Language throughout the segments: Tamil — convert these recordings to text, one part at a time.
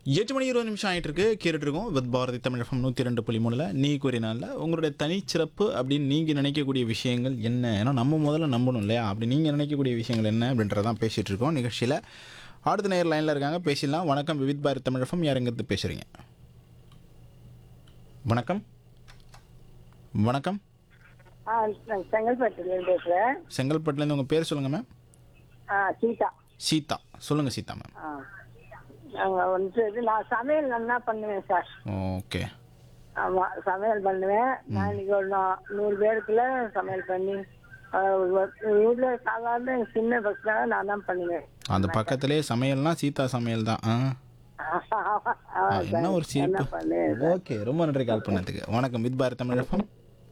எட்டு மணி இருபது நிமிஷம் ஆகிட்டு இருக்கு கேட்டுட்டு இருக்கோம் வித் பாரதி தமிழகம் நூற்றி ரெண்டு புள்ளி மூணில் நீ கூறினால உங்களுடைய தனிச்சிறப்பு அப்படின்னு நீங்கள் நினைக்கக்கூடிய விஷயங்கள் என்ன ஏன்னா நம்ம முதல்ல நம்பணும் இல்லையா அப்படி நீங்கள் நினைக்கக்கூடிய விஷயங்கள் என்ன அப்படின்றதான் பேசிகிட்டு இருக்கோம் நிகழ்ச்சியில் அடுத்த நேர் லைனில் இருக்காங்க பேசிடலாம் வணக்கம் விவித் பாரதி தமிழகம் யார் எங்கிறது பேசுகிறீங்க வணக்கம் வணக்கம் ஆ நான் செங்கல்பட்டுலேருந்து பேசுகிறேன் செங்கல்பட்டுலேருந்து உங்கள் பேர் சொல்லுங்கள் மேம் ஆ சீதா சீதா சொல்லுங்கள் சீதா மேம் ஆ நாங்கள் வந்து இது நான் சமையல் நல்லா பண்ணுவேன் சார் ஓகே ஆமாம் சமையல் பண்ணுவேன் நான் இன்னைக்கு ஒரு நா- நூறு பேருக்குள்ள சமையல் பண்ணி வீட்டில் சாதாரண எங்கள் சின்ன பஸ்ஸாக நான் தான் பண்ணுவேன் அந்த பக்கத்துலேயே சமையல்னா சீதா சமையல் தான் ஆ ஆமா ஆ, என்ன சார். ஒரு என்ன சிரிப்பு பண்ணுவேன் ஓகே ரொம்ப நன்றி கால் பண்ணதுக்கு வணக்கம் வித் பாரத் தமிழகம்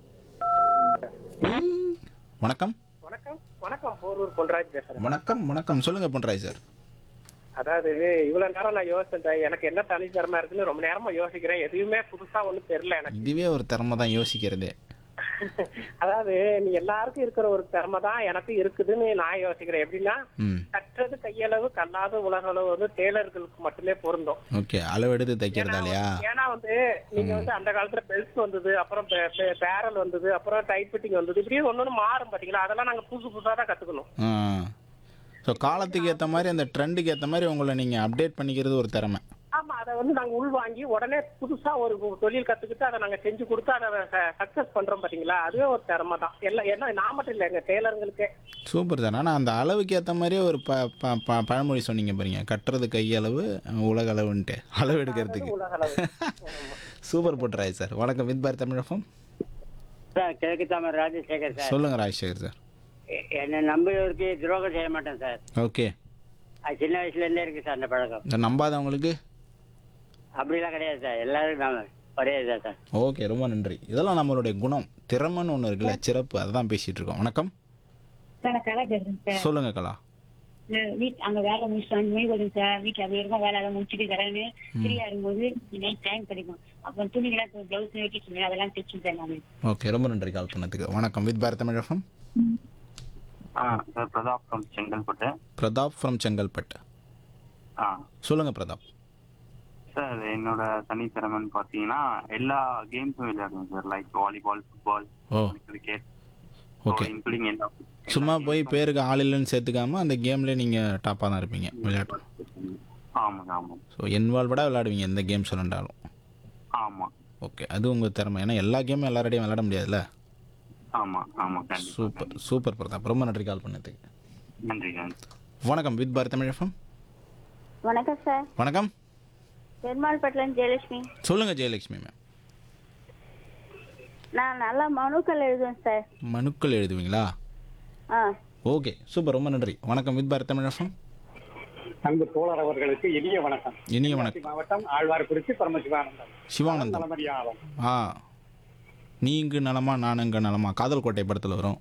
வணக்கம் வணக்கம் வணக்கம் போரூர் பொன்ராஜ் பேசுறேன் வணக்கம் வணக்கம் சொல்லுங்க பொன்ராய் சார் அதாவது இவ்வளவு நேரம் நான் யோசிச்சேன் எனக்கு என்ன தனித்திறமை இருக்குன்னு ரொம்ப நேரமா யோசிக்கிறேன் எதுவுமே புதுசா ஒண்ணும் தெரியல எனக்கு இதுவே ஒரு திறமை தான் யோசிக்கிறதே அதாவது நீ எல்லாருக்கும் இருக்கிற ஒரு திறமை தான் எனக்கு இருக்குதுன்னு நான் யோசிக்கிறேன் எப்படின்னா ம் கற்றது கையளவு கல்லாத உலகளவு வந்து டெய்லர்களுக்கு மட்டுமே பொருந்தும் ஓகே அளவெடுத்து தைக்கிறதா இல்லையா ஏன்னா வந்து நீங்க வந்து அந்த காலத்துல பெல்ட் வந்தது அப்புறம் பே- பே- பேரல் வந்தது அப்புறம் டைட் ஃபிட்டிங் வந்தது இப்படியே ஒன்னொன்னு மாறும் பாத்தீங்களா அதெல்லாம் நாங்க புதுசு புதுசா தான் கத்துக்கணும் ஆ ஸோ காலத்துக்கு ஏற்ற மாதிரி அந்த ட்ரெண்டுக்கு ஏற்ற மாதிரி உங்களை நீங்கள் அப்டேட் பண்ணிக்கிறது ஒரு திறமை ஆமா அதை வந்து நாங்க உள்வாங்கி உடனே புதுசா ஒரு தொழில் கத்துக்கிட்டு அதை நாங்க செஞ்சு கொடுத்து அதை சக்சஸ் பண்றோம் பாத்தீங்களா அதுவே ஒரு திறமை தான் எல்லாம் என்ன நான் மட்டும் இல்ல எங்க டெய்லருங்களுக்கே சூப்பர் தானே ஆனால் அந்த அளவுக்கு ஏற்ற மாதிரியே ஒரு ப ப- ப- பழமொழி சொன்னீங்க பாருங்க கட்டுறது கையளவு உலக அளவுன்ட்டு அளவு எடுக்கிறதுக்கு உலக அளவு சூப்பர் போட்டுறாய் சார் வணக்கம் வித் பாரத் தமிழகம் சார் கிழக்கு தாமரை ராஜசேகர் சார் சொல்லுங்க ராஜசேகர் சார் எ- என்னை நம்பியவருக்கு துரோகம் செய்ய மாட்டேன் சார் ஓகே அது சின்ன வயசுல இருந்தே இருக்கு சார் அந்த பழக்கம் இந்த நம்பாதவங்களுக்கு அப்படிலாம் கிடையாது சார் எல்லாரும் நான் ஒரே இதான் சார் ஓகே ரொம்ப நன்றி இதெல்லாம் நம்மளுடைய குணம் திறமைன்னு ஒன்று இருக்குல்ல சிறப்பு அதுதான் பேசிட்டு இருக்கோம் வணக்கம் சார் நான் கலா பேசுறேன் சார் சொல்லுங்க கலா நான் வீட் அங்க வேலை முடிச்சுட்டு வந்து மொழி வருங்க சார் வீட்டுல அப்படி இருக்கும் வேலை எல்லாம் முடிச்சுட்டு தரேன்னு ஃப்ரீயா இருக்கும்போது நைட் டைம் கிடைக்கும் அப்போ துணிகளாம் பிளவுஸ் வெட்டி சொன்னேன் அதெல்லாம் தைச்சு சார் நான் ஓகே ரொம்ப நன்றி கால் பண்ணதுக்கு வணக்கம் வித் பாரத் தமிழகம் ஆ sir Prathap from Chengalpattu Prathap from Chengalpattu ஆ சொல்லுங்க பிரதாப் சார் என்னோட தனித்திறமைன்னு பார்த்தீங்கன்னா எல்லா கேம்ஸும் விளையாடுவேன் சார் லைக் வாலிபால் ஃபுட்பால் ஓ கிரிக்கெட் ஓகே இன்க்ளூடிங் எல்லா சும்மா போய் பேருக்கு ஆள் இல்லைன்னு சேர்த்துக்காம அந்த கேம்லேயே நீங்கள் டாப்பாக தான் இருப்பீங்க விளையாட்டு ஆமாங்க ஆமாம் ஸோ இன்வால்வ்டாக விளையாடுவீங்க எந்த கேம்ஸ் விளையாண்டாலும் ஆமாம் ஓகே அது உங்கள் திறமை ஏன்னா எல்லா கேமும் எல்லாரோடையும் விளையாட முடியாதுல்ல ஆமாம் ஆமாம் கண்டிப்பாக சூப்பர் சூப்பர் பிரதாப் ரொம்ப நன்றி கால் பண்ணதுக்கு நன்றி நன்றி வணக்கம் வித் பாரத் தமிழகம் வணக்கம் சார் வணக்கம் பெருமாள்பட்டிலேருந்து ஜெயலட்சுமி சொல்லுங்கள் ஜெயலட்சுமி மேம் நான் நல்லா மனுக்கள் எழுதுவேன் சார் மனுக்கள் எழுதுவீங்களா ஆ ஓகே சூப்பர் ரொம்ப நன்றி வணக்கம் வித் பாரத் தமிழகம் அன்பு தோழர் அவர்களுக்கு இனிய வணக்கம் இனிய வணக்கம் மாவட்டம் ஆழ்வார்குறிச்சி பரமசிவானந்தம் சிவானந்தம் தலைமதியாகும் ஆ நீ இங்கு நலமா நான் இங்கு நலமா காதல் கோட்டை படத்தில் வரும்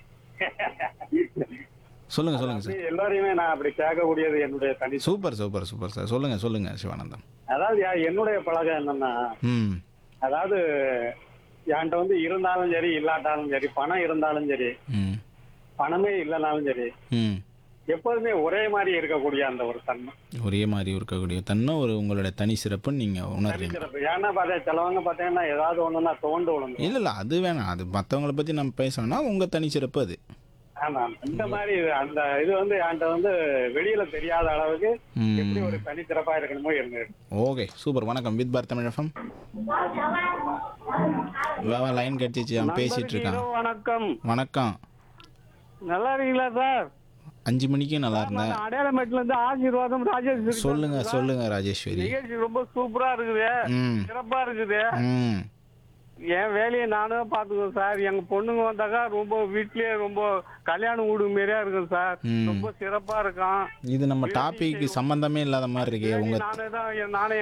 சொல்லுங்க சொல்லுங்க சார் எல்லாரையுமே நான் அப்படி கேட்கக்கூடியது என்னுடைய தனி சூப்பர் சூப்பர் சூப்பர் சார் சொல்லுங்க சொல்லுங்க சிவானந்தம் அதாவது யா- என்னுடைய பழக்கம் என்னன்னா ம் அதாவது என்கிட்ட வந்து இருந்தாலும் சரி இல்லாட்டாலும் சரி பணம் இருந்தாலும் சரி ம் பணமே இல்லைனாலும் சரி ம் எப்போதுமே ஒரே மாதிரி இருக்கக்கூடிய அந்த ஒரு தன்மை ஒரே மாதிரி இருக்கக்கூடிய தன்மை ஒரு உங்களோட தனி சிறப்புன்னு நீங்கள் உணர்றீங்க சிறப்பு ஏன்னா பார்த்தா சிலவங்க பார்த்தீங்கன்னா ஏதாவது ஒண்ணுன்னா தோண்டு விழுந்து இல்லை இல்லை அது வேணாம் அது மற்றவங்கள பற்றி நம்ம பேசணும்னா உங்கள் தனி சிறப்பு அது ஆமா இந்த மாதிரி இது- அந்த இது வந்து என்கிட்ட வந்து வெளியில தெரியாத அளவுக்கு ம். எப்படி ஒரு தனிச்சிறப்பா இருக்கணுமோ இருந்தது ஓகே சூப்பர் வணக்கம் வித் பாரத் தமிழகம் லைன் கட்டிச்சு அவன் பேசிட்டு இருக்கான் வணக்கம் வணக்கம் நல்லா இருக்கீங்களா சார் அஞ்சு மணிக்கு நல்லா இருந்தேன் அடையாளமேட்ல இருந்து ஆசீர்வாதம் ராஜேஷ் சொல்லுங்க சொல்லுங்க ராஜேஸ்வரி நிகழ்ச்சி ரொம்ப சூப்பரா இருக்குது ம் சிறப்பா இருக்குது ம் என் வேலையை நானும் பாத்துக்குவேன் சார் எங்க பொண்ணுங்க வந்தாக்கா ரொம்ப வீட்லயே ரொம்ப கல்யாண வீடு மாரியா இருக்கும் சார் ம். ரொம்ப சிறப்பா இருக்கும் இது நம்ம டாபிக்கு சம்பந்தமே இல்லாத மாதிரி இருக்கே உங்க நானே தான் நானே